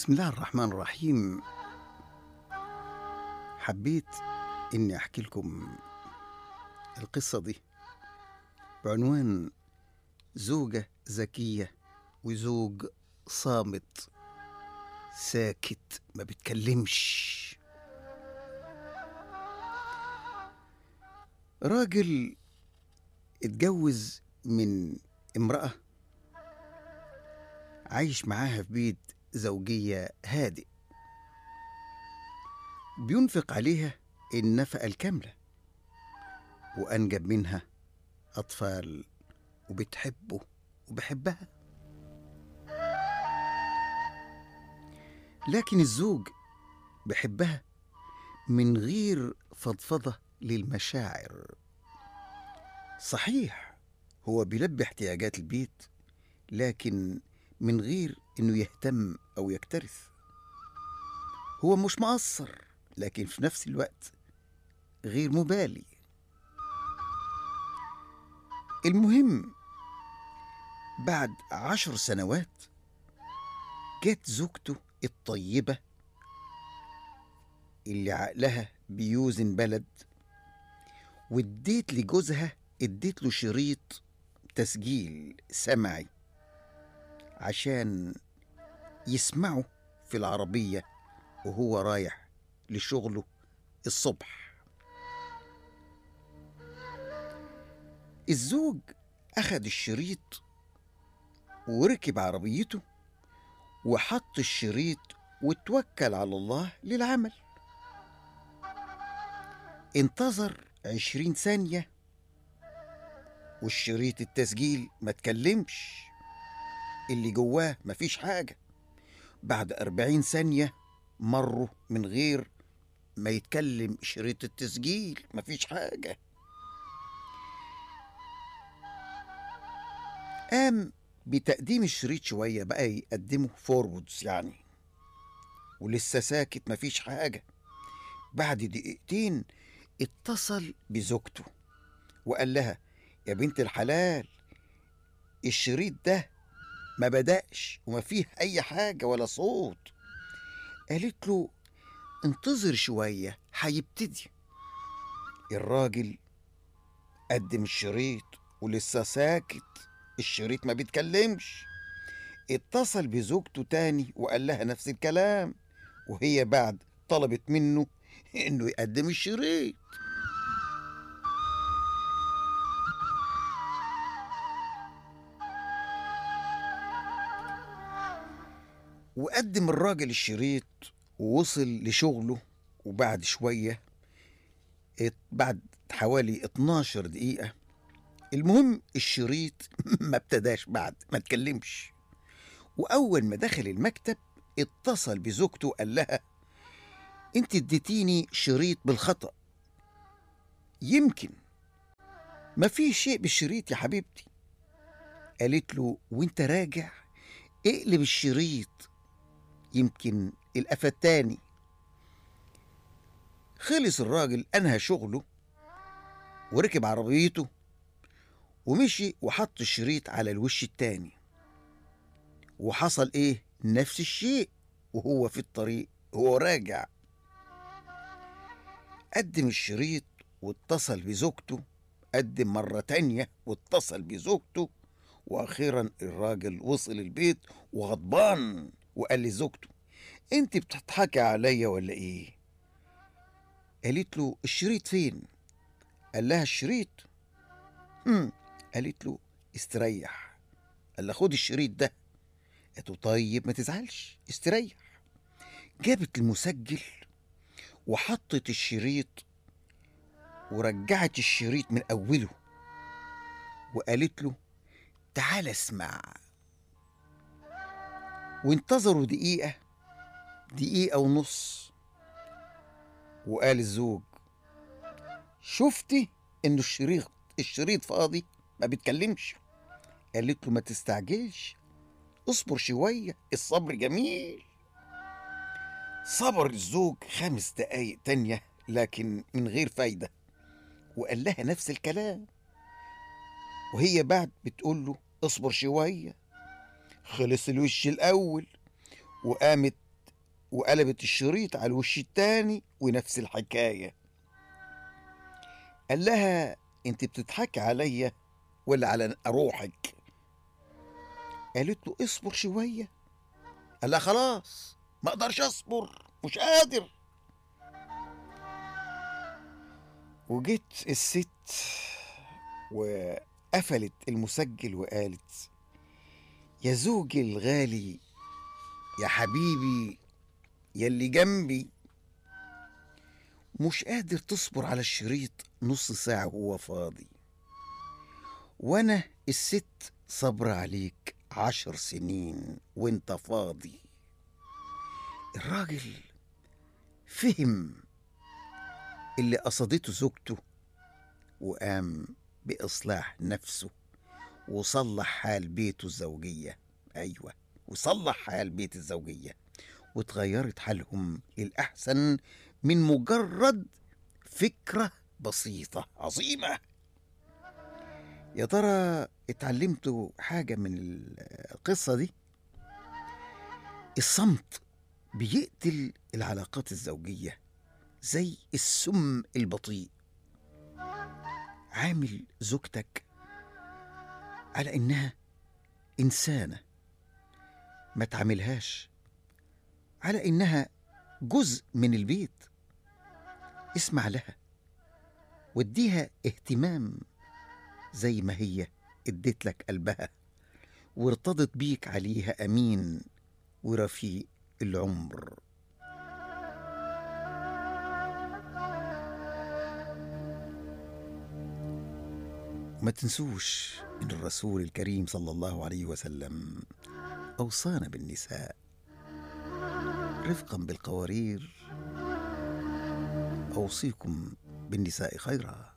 بسم الله الرحمن الرحيم حبيت إني أحكي لكم القصة دي بعنوان زوجة ذكية وزوج صامت ساكت ما بيتكلمش راجل اتجوز من امرأة عايش معاها في بيت زوجية هادئ بينفق عليها النفقة الكاملة وأنجب منها أطفال وبتحبه وبحبها لكن الزوج بحبها من غير فضفضة للمشاعر صحيح هو بيلبي احتياجات البيت لكن من غير انه يهتم او يكترث هو مش مقصر لكن في نفس الوقت غير مبالي المهم بعد عشر سنوات جت زوجته الطيبة اللي عقلها بيوزن بلد واديت لجوزها اديت له شريط تسجيل سمعي عشان يسمعه في العربية وهو رايح لشغله الصبح الزوج أخد الشريط وركب عربيته وحط الشريط وتوكل على الله للعمل انتظر عشرين ثانية والشريط التسجيل ما تكلمش اللي جواه مفيش حاجة بعد أربعين ثانية مروا من غير ما يتكلم شريط التسجيل مفيش حاجة قام بتقديم الشريط شوية بقى يقدمه فوروردز يعني ولسه ساكت مفيش حاجة بعد دقيقتين اتصل بزوجته وقال لها يا بنت الحلال الشريط ده ما بدأش وما فيه أي حاجة ولا صوت قالت له انتظر شوية هيبتدي الراجل قدم الشريط ولسه ساكت الشريط ما بيتكلمش اتصل بزوجته تاني وقال لها نفس الكلام وهي بعد طلبت منه انه يقدم الشريط وقدم الراجل الشريط ووصل لشغله وبعد شوية ات- بعد حوالي 12 دقيقة المهم الشريط ما ابتداش بعد ما اتكلمش وأول ما دخل المكتب اتصل بزوجته قال لها انت اديتيني شريط بالخطأ يمكن ما في شيء بالشريط يا حبيبتي قالت له وانت راجع اقلب الشريط يمكن القفا التاني خلص الراجل انهى شغله وركب عربيته ومشي وحط الشريط على الوش التاني وحصل ايه نفس الشيء وهو في الطريق وهو راجع قدم الشريط واتصل بزوجته قدم مرة تانية واتصل بزوجته واخيرا الراجل وصل البيت وغضبان وقال لزوجته انت بتضحكي عليا ولا ايه قالت له الشريط فين قال لها الشريط هم قالت له استريح قال لها خد الشريط ده قالت له طيب ما تزعلش استريح جابت المسجل وحطت الشريط ورجعت الشريط من اوله وقالت له تعال اسمع وانتظروا دقيقة دقيقة ونص وقال الزوج شفتي انه الشريط الشريط فاضي ما بيتكلمش قالت له ما تستعجلش اصبر شوية الصبر جميل صبر الزوج خمس دقايق تانية لكن من غير فايدة وقال لها نفس الكلام وهي بعد بتقول له اصبر شوية خلص الوش الأول وقامت وقلبت الشريط على الوش التاني ونفس الحكاية قال لها انت بتضحكي عليا ولا على روحك قالت له اصبر شوية قال لها خلاص ما اقدرش اصبر مش قادر وجت الست وقفلت المسجل وقالت يا زوجي الغالي يا حبيبي يلي جنبي مش قادر تصبر على الشريط نص ساعة وهو فاضي وانا الست صبر عليك عشر سنين وانت فاضي الراجل فهم اللي قصدته زوجته وقام بإصلاح نفسه وصلح حال بيته الزوجية أيوة وصلح حال بيت الزوجية وتغيرت حالهم للأحسن من مجرد فكرة بسيطة عظيمة يا ترى اتعلمتوا حاجة من القصة دي الصمت بيقتل العلاقات الزوجية زي السم البطيء عامل زوجتك على إنها إنسانة ما تعاملهاش على إنها جزء من البيت اسمع لها واديها اهتمام زي ما هي اديت لك قلبها وارتضت بيك عليها أمين ورفيق العمر ما تنسوش ان الرسول الكريم صلى الله عليه وسلم اوصانا بالنساء رفقا بالقوارير اوصيكم بالنساء خيرا